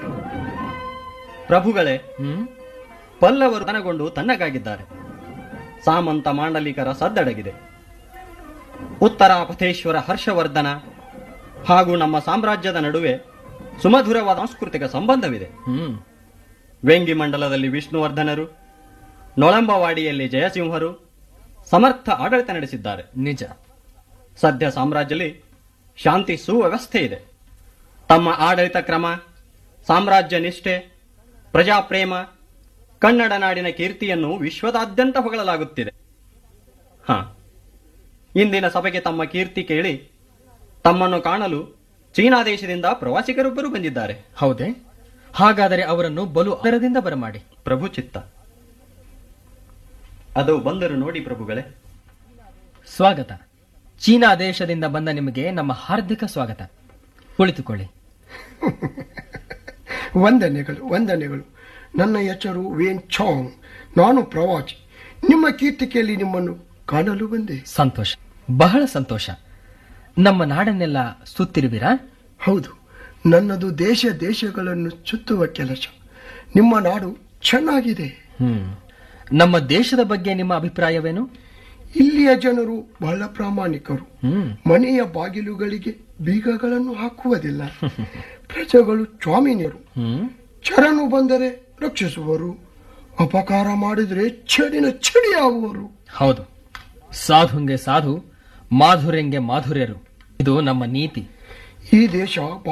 ಪ್ರಭುಗಳೇ ಹ್ಮ್ ಪಲ್ಲವರು ತನಗೊಂಡು ತನ್ನಗಾಗಿದ್ದಾರೆ ಸಾಮಂತ ಮಾಂಡಲಿಕರ ಸದ್ದಡಗಿದೆ ಉತ್ತರಾಪಥೇಶ್ವರ ಹರ್ಷವರ್ಧನ ಹಾಗೂ ನಮ್ಮ ಸಾಮ್ರಾಜ್ಯದ ನಡುವೆ ಸುಮಧುರವಾದ ಸಾಂಸ್ಕೃತಿಕ ಸಂಬಂಧವಿದೆ ಹ್ಮ್ ವೆಂಗಿ ಮಂಡಲದಲ್ಲಿ ವಿಷ್ಣುವರ್ಧನರು ನೊಳಂಬವಾಡಿಯಲ್ಲಿ ಜಯಸಿಂಹರು ಸಮರ್ಥ ಆಡಳಿತ ನಡೆಸಿದ್ದಾರೆ ನಿಜ ಸದ್ಯ ಸಾಮ್ರಾಜ್ಯದಲ್ಲಿ ಶಾಂತಿ ಸುವ್ಯವಸ್ಥೆ ಇದೆ ತಮ್ಮ ಆಡಳಿತ ಕ್ರಮ ಸಾಮ್ರಾಜ್ಯ ನಿಷ್ಠೆ ಪ್ರಜಾಪ್ರೇಮ ಕನ್ನಡ ನಾಡಿನ ಕೀರ್ತಿಯನ್ನು ವಿಶ್ವದಾದ್ಯಂತ ಹೊಗಳಲಾಗುತ್ತಿದೆ ಹ ಇಂದಿನ ಸಭೆಗೆ ತಮ್ಮ ಕೀರ್ತಿ ಕೇಳಿ ತಮ್ಮನ್ನು ಕಾಣಲು ಚೀನಾ ದೇಶದಿಂದ ಪ್ರವಾಸಿಗರೊಬ್ಬರು ಬಂದಿದ್ದಾರೆ ಹೌದೇ ಹಾಗಾದರೆ ಅವರನ್ನು ಬಲು ಆದರದಿಂದ ಬರಮಾಡಿ ಪ್ರಭು ಚಿತ್ತ ಅದು ಬಂದರು ನೋಡಿ ಪ್ರಭುಗಳೇ ಸ್ವಾಗತ ಚೀನಾ ದೇಶದಿಂದ ಬಂದ ನಿಮಗೆ ನಮ್ಮ ಹಾರ್ದಿಕ ಸ್ವಾಗತ ಕುಳಿತುಕೊಳ್ಳಿ ವಂದನೆಗಳು ವಂದನೆಗಳು ನನ್ನ ಹೆಸರು ವೇನ್ ಚಾಂಗ್ ನಾನು ಪ್ರವಾಸಿ ನಿಮ್ಮ ಕೀರ್ತಿಕೆಯಲ್ಲಿ ನಿಮ್ಮನ್ನು ಕಾಣಲು ಬಂದೆ ಸಂತೋಷ ಬಹಳ ಸಂತೋಷ ನಮ್ಮ ನಾಡನ್ನೆಲ್ಲ ಸುತ್ತಿರುವಿರಾ ಹೌದು ನನ್ನದು ದೇಶ ದೇಶಗಳನ್ನು ಸುತ್ತುವ ಕೆಲಸ ನಿಮ್ಮ ನಾಡು ಚೆನ್ನಾಗಿದೆ ಹ್ಮ್ ನಮ್ಮ ದೇಶದ ಬಗ್ಗೆ ನಿಮ್ಮ ಅಭಿಪ್ರಾಯವೇನು ಇಲ್ಲಿಯ ಜನರು ಬಹಳ ಪ್ರಾಮಾಣಿಕರು ಹ್ಮ್ ಮನೆಯ ಬಾಗಿಲುಗಳಿಗೆ ಬೀಗಗಳನ್ನು ಹಾಕುವುದಿಲ್ಲ ಪ್ರಜೆಗಳು ಸ್ವಾಮಿನಿಯರು ಹ್ಮ್ ಚರನು ಬಂದರೆ ರಕ್ಷಿಸುವರು ಅಪಕಾರ ಮಾಡಿದರೆ ಚಡಿನ ಚಡಿಯಾಗುವರು ಹೌದು ಸಾಧುಂಗೆ ಸಾಧು ಮಾಧುರ್ಯಂಗೆ ಮಾಧುರ್ಯರು ಇದು ನಮ್ಮ ನೀತಿ ಈ ದೇಶ